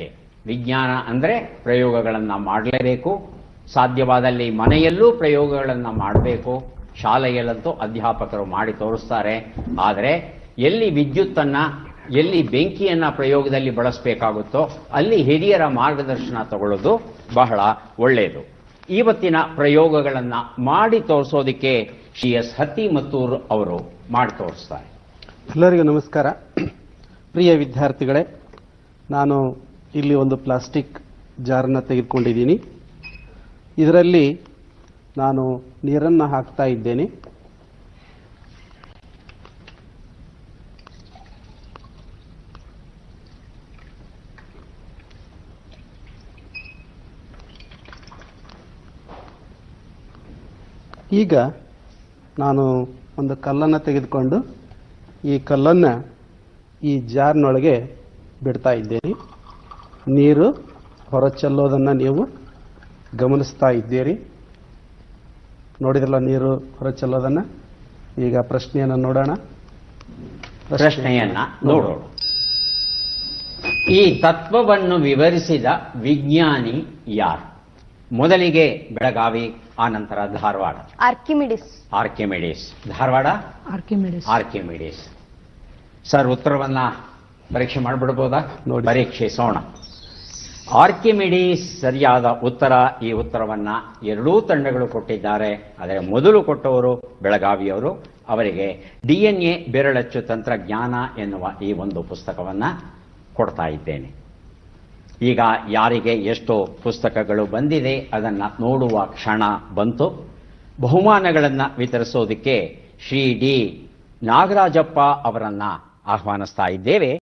ಅಗತ್ಯ ವಿಜ್ಞಾನ ಅಂದರೆ ಪ್ರಯೋಗಗಳನ್ನು ಮಾಡಲೇಬೇಕು ಸಾಧ್ಯವಾದಲ್ಲಿ ಮನೆಯಲ್ಲೂ ಪ್ರಯೋಗಗಳನ್ನು ಮಾಡಬೇಕು ಶಾಲೆಯಲ್ಲಂತೂ ಅಧ್ಯಾಪಕರು ಮಾಡಿ ತೋರಿಸ್ತಾರೆ ಆದರೆ ಎಲ್ಲಿ ವಿದ್ಯುತ್ತನ್ನು ಎಲ್ಲಿ ಬೆಂಕಿಯನ್ನು ಪ್ರಯೋಗದಲ್ಲಿ ಬಳಸಬೇಕಾಗುತ್ತೋ ಅಲ್ಲಿ ಹಿರಿಯರ ಮಾರ್ಗದರ್ಶನ ತಗೊಳ್ಳೋದು ಬಹಳ ಒಳ್ಳೆಯದು ಇವತ್ತಿನ ಪ್ರಯೋಗಗಳನ್ನು ಮಾಡಿ ತೋರಿಸೋದಕ್ಕೆ ಶ್ರೀ ಎಸ್ ಹತ್ತಿಮತ್ತೂರು ಅವರು ಮಾಡಿ ತೋರಿಸ್ತಾರೆ ಎಲ್ಲರಿಗೂ ನಮಸ್ಕಾರ ಪ್ರಿಯ ವಿದ್ಯಾರ್ಥಿಗಳೇ ನಾನು ಇಲ್ಲಿ ಒಂದು ಪ್ಲಾಸ್ಟಿಕ್ ಜಾರನ್ನು ತೆಗೆದುಕೊಂಡಿದ್ದೀನಿ ಇದರಲ್ಲಿ ನಾನು ನೀರನ್ನು ಹಾಕ್ತಾ ಇದ್ದೇನೆ ಈಗ ನಾನು ಒಂದು ಕಲ್ಲನ್ನು ತೆಗೆದುಕೊಂಡು ಈ ಕಲ್ಲನ್ನು ಈ ಜಾರ್ನೊಳಗೆ ಬಿಡ್ತಾ ಇದ್ದೇನೆ ನೀರು ಹೊರಚೆಲ್ಲೋದನ್ನು ನೀವು ಗಮನಿಸ್ತಾ ಇದ್ದೀರಿ ನೋಡಿದ್ರಲ್ಲ ನೀರು ಹೊರಚೆಲ್ಲೋದನ್ನು ಈಗ ಪ್ರಶ್ನೆಯನ್ನು ನೋಡೋಣ ಪ್ರಶ್ನೆಯನ್ನ ನೋಡೋಣ ಈ ತತ್ವವನ್ನು ವಿವರಿಸಿದ ವಿಜ್ಞಾನಿ ಯಾರು ಮೊದಲಿಗೆ ಬೆಳಗಾವಿ ಆನಂತರ Dharwad Archimedes Archimedes Dharwad Archimedes Archimedes sir ಉತ್ತರವನ್ನ ಪರೀಕ್ಷೆ ಮಾಡಿಬಿಡ್ಬೋದಾ ನೋಡಿ. ಪರೀಕ್ಷಿಸೋಣ ಆರ್ಕಿಮಿಡೀಸ್ ಸರಿಯಾದ ಉತ್ತರ ಈ ಉತ್ತರವನ್ನ ಎರಡೂ ತಂಡಗಳು ಕೊಟ್ಟಿದ್ದಾರೆ ಆದರೆ ಮೊದಲು ಕೊಟ್ಟವರು ಬೆಳಗಾವಿಯವರು ಅವರಿಗೆ ಡಿ ಎನ್ ಎ ಬೆರಳಚ್ಚು ತಂತ್ರಜ್ಞಾನ ಎನ್ನುವ ಈ ಒಂದು ಪುಸ್ತಕವನ್ನ ಕೊಡ್ತಾ ಇದ್ದೇನೆ ಈಗ ಯಾರಿಗೆ ಎಷ್ಟು ಪುಸ್ತಕಗಳು ಬಂದಿದೆ ಅದನ್ನು ನೋಡುವ ಕ್ಷಣ ಬಂತು ಬಹುಮಾನಗಳನ್ನು ವಿತರಿಸೋದಕ್ಕೆ ಶ್ರೀ ಡಿ ನಾಗರಾಜಪ್ಪ ಅವರನ್ನ ಆಹ್ವಾನಿಸ್ತಾ ಇದ್ದೇವೆ